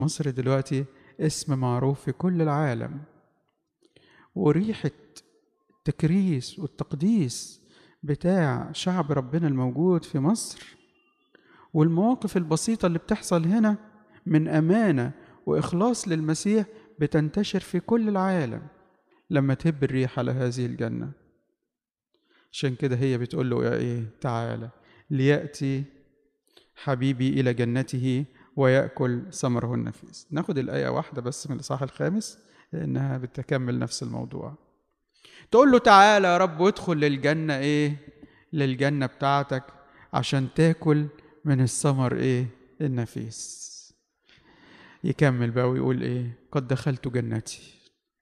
مصر دلوقتي اسم معروف في كل العالم وريحة التكريس والتقديس بتاع شعب ربنا الموجود في مصر والمواقف البسيطة اللي بتحصل هنا من أمانة وإخلاص للمسيح بتنتشر في كل العالم لما تهب الريح على هذه الجنة عشان كده هي بتقول له يا إيه تعالى ليأتي حبيبي إلى جنته ويأكل ثمره النفيس ناخد الآية واحدة بس من الإصحاح الخامس لأنها بتكمل نفس الموضوع تقول له تعالى يا رب وادخل للجنة إيه للجنة بتاعتك عشان تاكل من الثمر إيه النفيس يكمل بقى ويقول إيه قد دخلت جنتي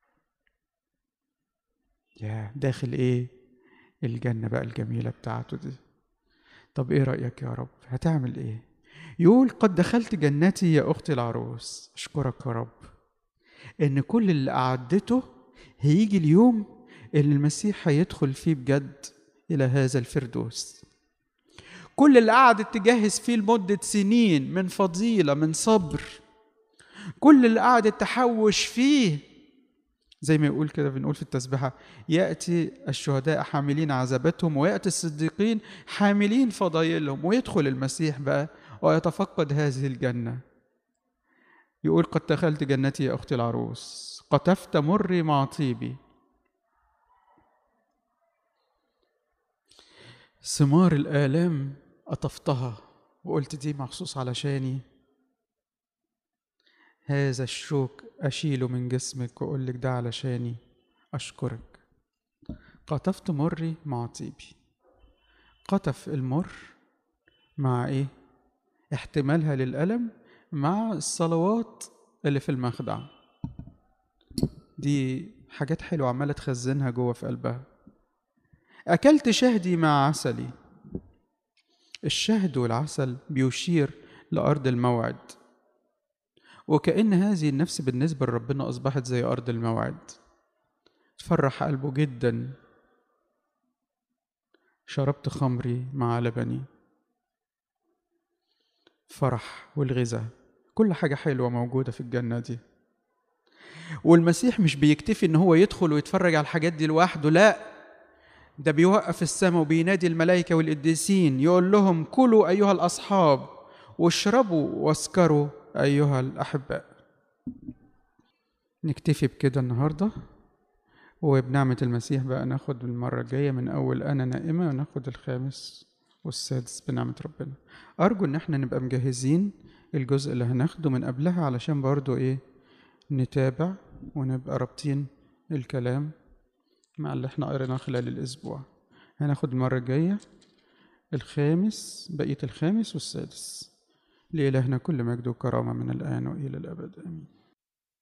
يا داخل إيه الجنة بقى الجميلة بتاعته دي طب إيه رأيك يا رب هتعمل إيه يقول قد دخلت جنتي يا أختي العروس أشكرك يا رب إن كل اللي أعدته هيجي اليوم اللي المسيح هيدخل فيه بجد إلى هذا الفردوس كل اللي قعدت تجهز فيه لمدة سنين من فضيلة من صبر كل اللي قعدت تحوش فيه زي ما يقول كده بنقول في التسبيحة يأتي الشهداء حاملين عذابتهم ويأتي الصديقين حاملين فضايلهم ويدخل المسيح بقى ويتفقد هذه الجنة يقول قد دخلت جنتي يا أختي العروس قطفت مري مع طيبي ثمار الآلام قطفتها وقلت دي مخصوص علشاني هذا الشوك أشيله من جسمك وأقول لك ده علشاني أشكرك قطفت مري مع طيبي قطف المر مع إيه؟ احتمالها للألم مع الصلوات اللي في المخدع دي حاجات حلوة عمالة تخزنها جوه في قلبها أكلت شهدي مع عسلي الشهد والعسل بيشير لأرض الموعد وكأن هذه النفس بالنسبة لربنا أصبحت زي أرض الموعد فرح قلبه جدا شربت خمري مع لبني فرح والغذاء كل حاجة حلوة موجودة في الجنة دي والمسيح مش بيكتفي ان هو يدخل ويتفرج على الحاجات دي لوحده لا ده بيوقف السماء وبينادي الملائكة والقديسين يقول لهم كلوا أيها الأصحاب واشربوا واسكروا أيها الأحباء نكتفي بكده النهاردة وبنعمة المسيح بقى ناخد المرة الجاية من أول أنا نائمة وناخد الخامس والسادس بنعمة ربنا أرجو إن احنا نبقى مجهزين الجزء اللي هناخده من قبلها علشان برضو إيه نتابع ونبقى رابطين الكلام مع اللي احنا قريناه خلال الأسبوع هناخد المرة الجاية الخامس بقية الخامس والسادس لإلهنا كل مجد وكرامة من الآن وإلى الأبد آمين